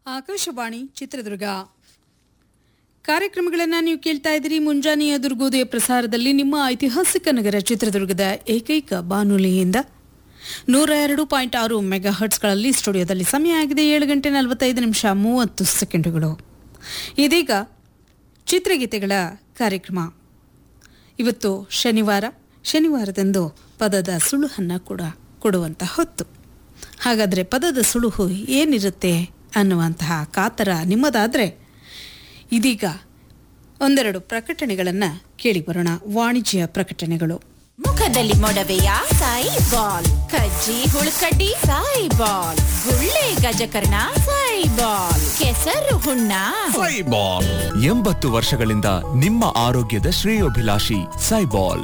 ಆಕಾಶವಾಣಿ ಚಿತ್ರದುರ್ಗ ಕಾರ್ಯಕ್ರಮಗಳನ್ನು ನೀವು ಕೇಳ್ತಾ ಇದ್ದೀರಿ ಮುಂಜಾನೆಯ ದುರ್ಗೋದಯ ಪ್ರಸಾರದಲ್ಲಿ ನಿಮ್ಮ ಐತಿಹಾಸಿಕ ನಗರ ಚಿತ್ರದುರ್ಗದ ಏಕೈಕ ಬಾನುಲಿಯಿಂದ ನೂರ ಎರಡು ಪಾಯಿಂಟ್ ಆರು ಮೆಗಾ ಹರ್ಟ್ಸ್ಗಳಲ್ಲಿ ಸ್ಟುಡಿಯೋದಲ್ಲಿ ಸಮಯ ಆಗಿದೆ ಏಳು ಗಂಟೆ ನಲವತ್ತೈದು ನಿಮಿಷ ಮೂವತ್ತು ಸೆಕೆಂಡುಗಳು ಇದೀಗ ಚಿತ್ರಗೀತೆಗಳ ಕಾರ್ಯಕ್ರಮ ಇವತ್ತು ಶನಿವಾರ ಶನಿವಾರದಂದು ಪದದ ಸುಳುಹನ್ನು ಕೂಡ ಕೊಡುವಂಥ ಹೊತ್ತು ಹಾಗಾದರೆ ಪದದ ಸುಳುಹು ಏನಿರುತ್ತೆ ಅನ್ನುವಂತಹ ಕಾತರ ನಿಮ್ಮದಾದರೆ ಇದೀಗ ಒಂದೆರಡು ಪ್ರಕಟಣೆಗಳನ್ನು ಕೇಳಿ ಬರೋಣ ವಾಣಿಜ್ಯ ಪ್ರಕಟಣೆಗಳು ಮುಖದಲ್ಲಿ ಮೊಡವೆಯ ಸಾಯಿ ಬಾಲ್ ಕಜ್ಜಿ ಹುಳುಕಡ್ಡಿ ಸಾಯಿ ಬಾಲ್ ಗುಳ್ಳೆ ಗಜಕರ್ಣ ಸಾಯಿ ಬಾಲ್ ಕೆಸರು ಹುಣ್ಣ ಸೈಬಾಲ್ ಎಂಬತ್ತು ವರ್ಷಗಳಿಂದ ನಿಮ್ಮ ಆರೋಗ್ಯದ ಶ್ರೇಯೋಭಿಲಾಷಿ ಸೈಬಾಲ್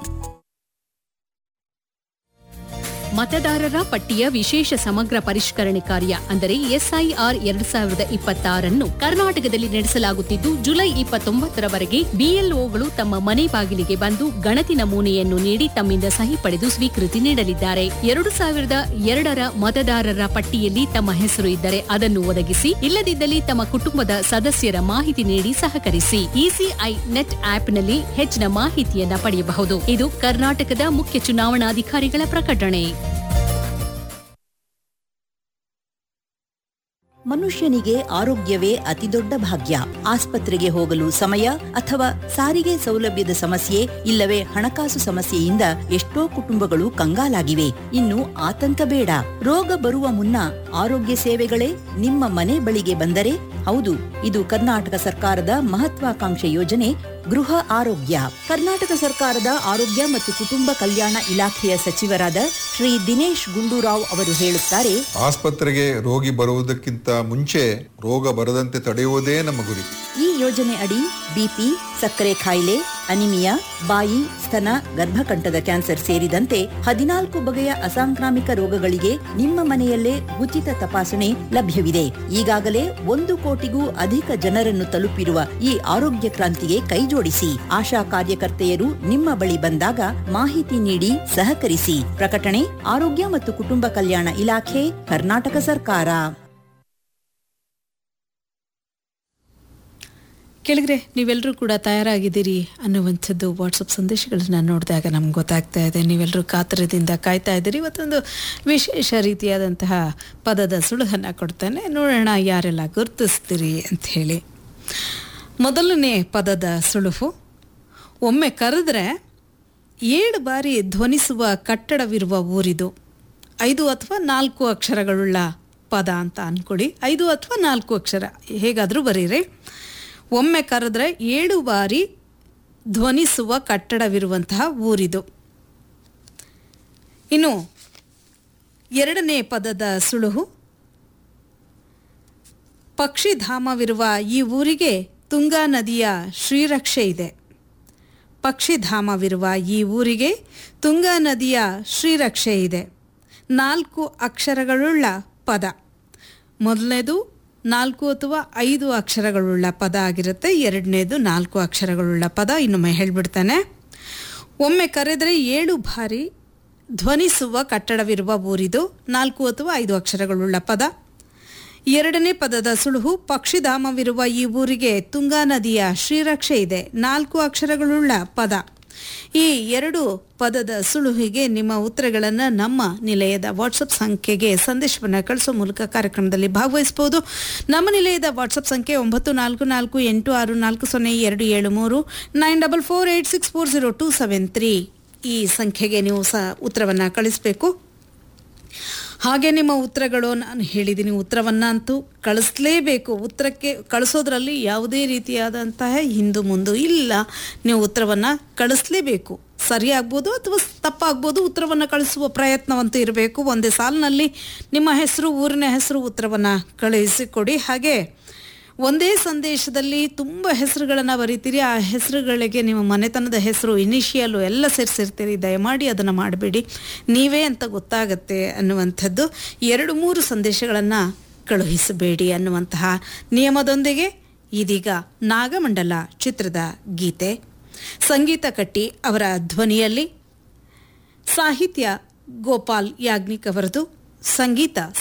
ಮತದಾರರ ಪಟ್ಟಿಯ ವಿಶೇಷ ಸಮಗ್ರ ಪರಿಷ್ಕರಣೆ ಕಾರ್ಯ ಅಂದರೆ ಎಸ್ಐಆರ್ ಎರಡ್ ಸಾವಿರದ ಇಪ್ಪತ್ತಾರನ್ನು ಕರ್ನಾಟಕದಲ್ಲಿ ನಡೆಸಲಾಗುತ್ತಿದ್ದು ಜುಲೈ ಇಪ್ಪತ್ತೊಂಬತ್ತರವರೆಗೆ ಬಿಎಲ್ಒಗಳು ತಮ್ಮ ಮನೆ ಬಾಗಿಲಿಗೆ ಬಂದು ಗಣತಿ ನಮೂನೆಯನ್ನು ನೀಡಿ ತಮ್ಮಿಂದ ಸಹಿ ಪಡೆದು ಸ್ವೀಕೃತಿ ನೀಡಲಿದ್ದಾರೆ ಎರಡು ಸಾವಿರದ ಎರಡರ ಮತದಾರರ ಪಟ್ಟಿಯಲ್ಲಿ ತಮ್ಮ ಹೆಸರು ಇದ್ದರೆ ಅದನ್ನು ಒದಗಿಸಿ ಇಲ್ಲದಿದ್ದಲ್ಲಿ ತಮ್ಮ ಕುಟುಂಬದ ಸದಸ್ಯರ ಮಾಹಿತಿ ನೀಡಿ ಸಹಕರಿಸಿ ಇಸಿಐ ನೆಟ್ ಆಪ್ನಲ್ಲಿ ಹೆಚ್ಚಿನ ಮಾಹಿತಿಯನ್ನ ಪಡೆಯಬಹುದು ಇದು ಕರ್ನಾಟಕದ ಮುಖ್ಯ ಚುನಾವಣಾಧಿಕಾರಿಗಳ ಪ್ರಕಟಣೆ ಮನುಷ್ಯನಿಗೆ ಆರೋಗ್ಯವೇ ಅತಿದೊಡ್ಡ ಭಾಗ್ಯ ಆಸ್ಪತ್ರೆಗೆ ಹೋಗಲು ಸಮಯ ಅಥವಾ ಸಾರಿಗೆ ಸೌಲಭ್ಯದ ಸಮಸ್ಯೆ ಇಲ್ಲವೇ ಹಣಕಾಸು ಸಮಸ್ಯೆಯಿಂದ ಎಷ್ಟೋ ಕುಟುಂಬಗಳು ಕಂಗಾಲಾಗಿವೆ ಇನ್ನು ಆತಂಕ ಬೇಡ ರೋಗ ಬರುವ ಮುನ್ನ ಆರೋಗ್ಯ ಸೇವೆಗಳೇ ನಿಮ್ಮ ಮನೆ ಬಳಿಗೆ ಬಂದರೆ ಹೌದು ಇದು ಕರ್ನಾಟಕ ಸರ್ಕಾರದ ಮಹತ್ವಾಕಾಂಕ್ಷೆ ಯೋಜನೆ ಗೃಹ ಆರೋಗ್ಯ ಕರ್ನಾಟಕ ಸರ್ಕಾರದ ಆರೋಗ್ಯ ಮತ್ತು ಕುಟುಂಬ ಕಲ್ಯಾಣ ಇಲಾಖೆಯ ಸಚಿವರಾದ ಶ್ರೀ ದಿನೇಶ್ ಗುಂಡೂರಾವ್ ಅವರು ಹೇಳುತ್ತಾರೆ ಆಸ್ಪತ್ರೆಗೆ ರೋಗಿ ಬರುವುದಕ್ಕಿಂತ ಮುಂಚೆ ರೋಗ ಬರದಂತೆ ತಡೆಯುವುದೇ ನಮ್ಮ ಗುರಿ ಈ ಯೋಜನೆ ಅಡಿ ಬಿಪಿ ಸಕ್ಕರೆ ಕಾಯಿಲೆ ಅನಿಮಿಯಾ ಬಾಯಿ ಸ್ತನ ಗರ್ಭಕಂಠದ ಕ್ಯಾನ್ಸರ್ ಸೇರಿದಂತೆ ಹದಿನಾಲ್ಕು ಬಗೆಯ ಅಸಾಂಕ್ರಾಮಿಕ ರೋಗಗಳಿಗೆ ನಿಮ್ಮ ಮನೆಯಲ್ಲೇ ಉಚಿತ ತಪಾಸಣೆ ಲಭ್ಯವಿದೆ ಈಗಾಗಲೇ ಒಂದು ಕೋಟಿಗೂ ಅಧಿಕ ಜನರನ್ನು ತಲುಪಿರುವ ಈ ಆರೋಗ್ಯ ಕ್ರಾಂತಿಗೆ ಕೈಜೋಡಿಸಿ ಆಶಾ ಕಾರ್ಯಕರ್ತೆಯರು ನಿಮ್ಮ ಬಳಿ ಬಂದಾಗ ಮಾಹಿತಿ ನೀಡಿ ಸಹಕರಿಸಿ ಪ್ರಕಟಣೆ ಆರೋಗ್ಯ ಮತ್ತು ಕುಟುಂಬ ಕಲ್ಯಾಣ ಇಲಾಖೆ ಕರ್ನಾಟಕ ಸರ್ಕಾರ ಕೆಳಗರೆ ನೀವೆಲ್ಲರೂ ಕೂಡ ತಯಾರಾಗಿದ್ದೀರಿ ಅನ್ನುವಂಥದ್ದು ವಾಟ್ಸಪ್ ಸಂದೇಶಗಳನ್ನ ನೋಡಿದಾಗ ನಮ್ಗೆ ಗೊತ್ತಾಗ್ತಾ ಇದೆ ನೀವೆಲ್ಲರೂ ಕಾತರದಿಂದ ಕಾಯ್ತಾ ಇದ್ದೀರಿ ಇವತ್ತೊಂದು ವಿಶೇಷ ರೀತಿಯಾದಂತಹ ಪದದ ಸುಳುಹನ್ನು ಕೊಡ್ತಾನೆ ನೋಡೋಣ ಯಾರೆಲ್ಲ ಗುರುತಿಸ್ತೀರಿ ಅಂತ ಹೇಳಿ ಮೊದಲನೇ ಪದದ ಸುಳುಹು ಒಮ್ಮೆ ಕರೆದ್ರೆ ಏಳು ಬಾರಿ ಧ್ವನಿಸುವ ಕಟ್ಟಡವಿರುವ ಊರಿದು ಐದು ಅಥವಾ ನಾಲ್ಕು ಅಕ್ಷರಗಳುಳ್ಳ ಪದ ಅಂತ ಅಂದ್ಕೊಳ್ಳಿ ಐದು ಅಥವಾ ನಾಲ್ಕು ಅಕ್ಷರ ಹೇಗಾದರೂ ಬರೀರಿ ಒಮ್ಮೆ ಕರೆದ್ರೆ ಏಳು ಬಾರಿ ಧ್ವನಿಸುವ ಕಟ್ಟಡವಿರುವಂತಹ ಊರಿದು ಇನ್ನು ಎರಡನೇ ಪದದ ಸುಳುಹು ಪಕ್ಷಿಧಾಮವಿರುವ ಈ ಊರಿಗೆ ತುಂಗಾ ನದಿಯ ಶ್ರೀರಕ್ಷೆ ಇದೆ ಪಕ್ಷಿಧಾಮವಿರುವ ಈ ಊರಿಗೆ ತುಂಗಾ ನದಿಯ ಶ್ರೀರಕ್ಷೆ ಇದೆ ನಾಲ್ಕು ಅಕ್ಷರಗಳುಳ್ಳ ಪದ ಮೊದಲನೇದು ನಾಲ್ಕು ಅಥವಾ ಐದು ಅಕ್ಷರಗಳುಳ್ಳ ಪದ ಆಗಿರುತ್ತೆ ಎರಡನೇದು ನಾಲ್ಕು ಅಕ್ಷರಗಳುಳ್ಳ ಪದ ಇನ್ನೊಮ್ಮೆ ಹೇಳ್ಬಿಡ್ತಾನೆ ಒಮ್ಮೆ ಕರೆದರೆ ಏಳು ಬಾರಿ ಧ್ವನಿಸುವ ಕಟ್ಟಡವಿರುವ ಊರಿದು ನಾಲ್ಕು ಅಥವಾ ಐದು ಅಕ್ಷರಗಳುಳ್ಳ ಪದ ಎರಡನೇ ಪದದ ಸುಳುಹು ಪಕ್ಷಿಧಾಮವಿರುವ ಈ ಊರಿಗೆ ತುಂಗಾ ನದಿಯ ಶ್ರೀರಕ್ಷೆ ಇದೆ ನಾಲ್ಕು ಅಕ್ಷರಗಳುಳ್ಳ ಪದ ಈ ಎರಡು ಪದದ ಸುಳುಹಿಗೆ ನಿಮ್ಮ ಉತ್ತರಗಳನ್ನು ನಮ್ಮ ನಿಲಯದ ವಾಟ್ಸಪ್ ಸಂಖ್ಯೆಗೆ ಸಂದೇಶವನ್ನು ಕಳಿಸೋ ಮೂಲಕ ಕಾರ್ಯಕ್ರಮದಲ್ಲಿ ಭಾಗವಹಿಸಬಹುದು ನಮ್ಮ ನಿಲಯದ ವಾಟ್ಸಪ್ ಸಂಖ್ಯೆ ಒಂಬತ್ತು ನಾಲ್ಕು ನಾಲ್ಕು ಎಂಟು ಆರು ನಾಲ್ಕು ಸೊನ್ನೆ ಎರಡು ಏಳು ಮೂರು nine double four eight six four zero two seven three ಈ ಸಂಖ್ಯೆಗೆ ನೀವು ಸಹ ಉತ್ತರವನ್ನು ಕಳಿಸಬೇಕು ಹಾಗೆ ನಿಮ್ಮ ಉತ್ತರಗಳು ನಾನು ಹೇಳಿದ್ದೀನಿ ಉತ್ತರವನ್ನು ಅಂತೂ ಕಳಿಸ್ಲೇಬೇಕು ಉತ್ತರಕ್ಕೆ ಕಳಿಸೋದ್ರಲ್ಲಿ ಯಾವುದೇ ರೀತಿಯಾದಂತಹ ಹಿಂದು ಮುಂದು ಇಲ್ಲ ನೀವು ಉತ್ತರವನ್ನು ಕಳಿಸ್ಲೇಬೇಕು ಸರಿ ಆಗ್ಬೋದು ಅಥವಾ ತಪ್ಪಾಗ್ಬೋದು ಉತ್ತರವನ್ನು ಕಳಿಸುವ ಪ್ರಯತ್ನವಂತೂ ಇರಬೇಕು ಒಂದೇ ಸಾಲಿನಲ್ಲಿ ನಿಮ್ಮ ಹೆಸರು ಊರಿನ ಹೆಸರು ಉತ್ತರವನ್ನು ಕಳುಹಿಸಿಕೊಡಿ ಹಾಗೆ ಒಂದೇ ಸಂದೇಶದಲ್ಲಿ ತುಂಬ ಹೆಸರುಗಳನ್ನು ಬರೀತೀರಿ ಆ ಹೆಸರುಗಳಿಗೆ ನಿಮ್ಮ ಮನೆತನದ ಹೆಸರು ಇನಿಷಿಯಲು ಎಲ್ಲ ಸೇರಿಸಿರ್ತೀರಿ ದಯಮಾಡಿ ಅದನ್ನು ಮಾಡಬೇಡಿ ನೀವೇ ಅಂತ ಗೊತ್ತಾಗತ್ತೆ ಅನ್ನುವಂಥದ್ದು ಎರಡು ಮೂರು ಸಂದೇಶಗಳನ್ನು ಕಳುಹಿಸಬೇಡಿ ಅನ್ನುವಂತಹ ನಿಯಮದೊಂದಿಗೆ ಇದೀಗ ನಾಗಮಂಡಲ ಚಿತ್ರದ ಗೀತೆ ಸಂಗೀತ ಕಟ್ಟಿ ಅವರ ಧ್ವನಿಯಲ್ಲಿ ಸಾಹಿತ್ಯ ಗೋಪಾಲ್ ಯಾಜ್ಞಿಕ್ ಅವರದು ಸಂಗೀತ